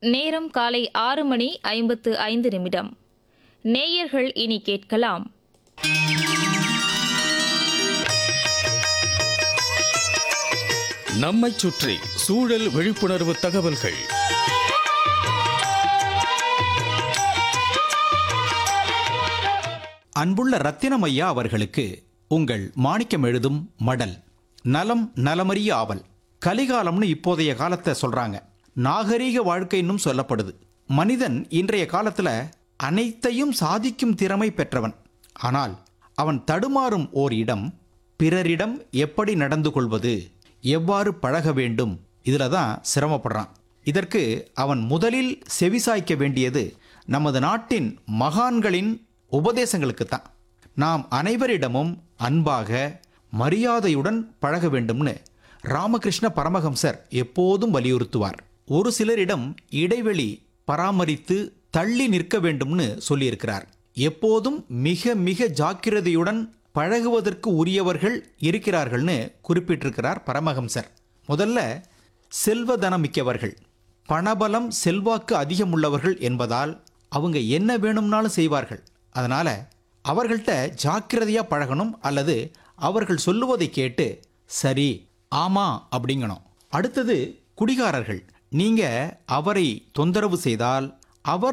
நேரம் காலை ஆறு மணி ஐம்பத்து ஐந்து நிமிடம் நேயர்கள் இனி கேட்கலாம் நம்மைச் சுற்றி சூழல் விழிப்புணர்வு தகவல்கள் அன்புள்ள ரத்தினமையா அவர்களுக்கு உங்கள் மாணிக்கம் எழுதும் மடல் நலம் நலமறிய ஆவல் கலிகாலம்னு இப்போதைய காலத்தை சொல்றாங்க நாகரீக வாழ்க்கைன்னும் சொல்லப்படுது மனிதன் இன்றைய காலத்துல அனைத்தையும் சாதிக்கும் திறமை பெற்றவன் ஆனால் அவன் தடுமாறும் ஓர் இடம் பிறரிடம் எப்படி நடந்து கொள்வது எவ்வாறு பழக வேண்டும் இதுல தான் சிரமப்படுறான் இதற்கு அவன் முதலில் செவிசாய்க்க வேண்டியது நமது நாட்டின் மகான்களின் உபதேசங்களுக்குத்தான் நாம் அனைவரிடமும் அன்பாக மரியாதையுடன் பழக வேண்டும்னு ராமகிருஷ்ண பரமஹம்சர் எப்போதும் வலியுறுத்துவார் ஒரு சிலரிடம் இடைவெளி பராமரித்து தள்ளி நிற்க வேண்டும்னு சொல்லியிருக்கிறார் எப்போதும் மிக மிக ஜாக்கிரதையுடன் பழகுவதற்கு உரியவர்கள் இருக்கிறார்கள்னு குறிப்பிட்டிருக்கிறார் பரமஹம்சர் முதல்ல செல்வதனமிக்கவர்கள் பணபலம் செல்வாக்கு அதிகமுள்ளவர்கள் என்பதால் அவங்க என்ன வேணும்னாலும் செய்வார்கள் அதனால அவர்கள்ட்ட ஜாக்கிரதையா பழகணும் அல்லது அவர்கள் சொல்லுவதை கேட்டு சரி ஆமா அப்படிங்கணும் அடுத்தது குடிகாரர்கள் நீங்க அவரை தொந்தரவு செய்தால் அவர்